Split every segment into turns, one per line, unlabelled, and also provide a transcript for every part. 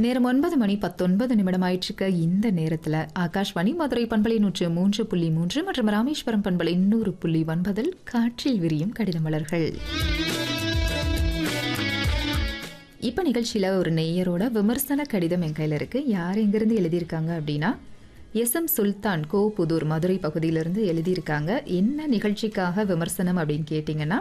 நேரம் ஒன்பது மணி பத்தொன்பது நிமிடம் ஆயிற்றுக்க இந்த நேரத்தில் ஆகாஷ்வாணி மதுரை பண்பலை நூற்று மூன்று புள்ளி மூன்று மற்றும் ராமேஸ்வரம் பண்பலை நூறு புள்ளி ஒன்பதில் காற்றில் விரியும் கடித மலர்கள் இப்போ நிகழ்ச்சியில் ஒரு நெய்யரோட விமர்சன கடிதம் என் கையில் இருக்கு யார் எங்கிருந்து எழுதியிருக்காங்க அப்படின்னா எஸ் எம் சுல்தான் கோ புதூர் மதுரை பகுதியிலிருந்து எழுதியிருக்காங்க என்ன நிகழ்ச்சிக்காக விமர்சனம் அப்படின்னு கேட்டிங்கன்னா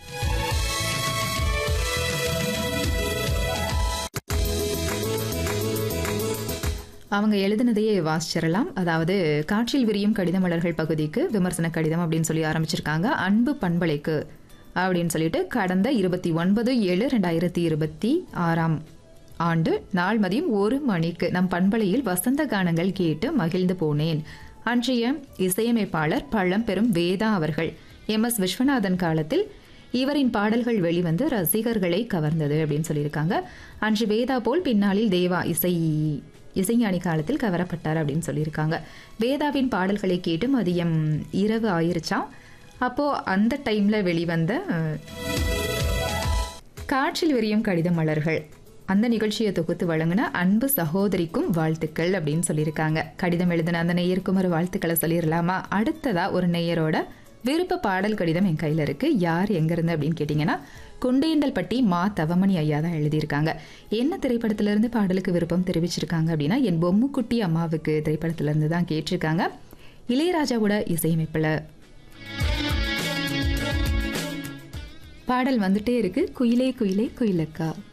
அவங்க எழுதினதையே வாசிச்சிடலாம் அதாவது காற்றில் விரியும் கடித மலர்கள் பகுதிக்கு விமர்சன கடிதம் அப்படின்னு சொல்லி ஆரம்பிச்சிருக்காங்க அன்பு பண்பலைக்கு அப்படின்னு சொல்லிட்டு கடந்த இருபத்தி ஒன்பது ஏழு ரெண்டாயிரத்தி இருபத்தி ஆறாம் ஆண்டு நாள் மதியம் ஒரு மணிக்கு நம் பண்பலையில் வசந்த கானங்கள் கேட்டு மகிழ்ந்து போனேன் அன்றைய இசையமைப்பாளர் பழம்பெரும் வேதா அவர்கள் எம் எஸ் விஸ்வநாதன் காலத்தில் இவரின் பாடல்கள் வெளிவந்து ரசிகர்களை கவர்ந்தது அப்படின்னு சொல்லியிருக்காங்க அன்று வேதா போல் பின்னாளில் தேவா இசை இசைஞானி காலத்தில் கவரப்பட்டார் அப்படின்னு சொல்லியிருக்காங்க வேதாவின் பாடல்களை கேட்டு மதியம் இரவு ஆயிருச்சாம் அப்போது அந்த டைமில் வெளிவந்த அஹ், காற்றில் விரியும் கடித மலர்கள் அந்த நிகழ்ச்சியை தொகுத்து வழங்கின அன்பு சகோதரிக்கும் வாழ்த்துக்கள் அப்படின்னு சொல்லியிருக்காங்க கடிதம் எழுதின அந்த நேயருக்கும் ஒரு வாழ்த்துக்களை சொல்லிடலாமா அடுத்ததா ஒரு நேயரோட விருப்ப பாடல் கடிதம் என் கையில் இருக்கு யார் எங்கேருந்து அப்படின்னு கேட்டிங்கன்னா குண்டேண்டல்பட்டி மா தவமணி ஐயா தான் எழுதியிருக்காங்க என்ன திரைப்படத்திலிருந்து பாடலுக்கு விருப்பம் தெரிவிச்சிருக்காங்க அப்படின்னா என் பொம்முக்குட்டி அம்மாவுக்கு திரைப்படத்திலிருந்து தான் கேட்டிருக்காங்க இளையராஜாவோட இசையமைப்பில் பாடல் வந்துட்டே இருக்கு குயிலே குயிலே குயிலக்கா